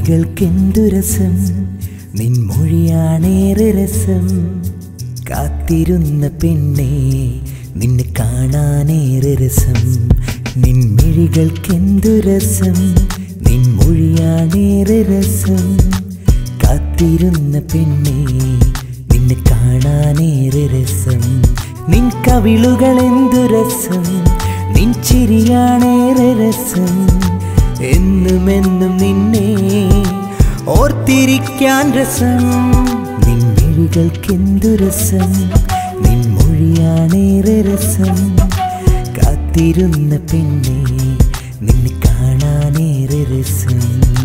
മിഴികൾക്കെന്തു രസം നിൻ മൊഴിയാണേറെ രസം കാത്തിരുന്ന പെണ്ണെ നിന്നെ കാണാനേറെ രസം നിൻ മിഴികൾക്കെന്തു രസം നിൻ മൊഴിയാണേറെ രസം കാത്തിരുന്ന പെണ്ണെ നിന്നെ കാണാനേറെ രസം നിൻ കവിളുകൾ എന്തു രസം നിൻ ചിരിയാണേറെ രസം എന്നുമെന്നും നിന്നെ ഓർത്തിരിക്കാൻ രസം നിൻ മിഴികൾക്കെന്തു രസം നിൻ മൊഴിയാണേറെ രസം കാത്തിരുന്ന പെണ്ണെ നിന്നെ കാണാനേറെ രസം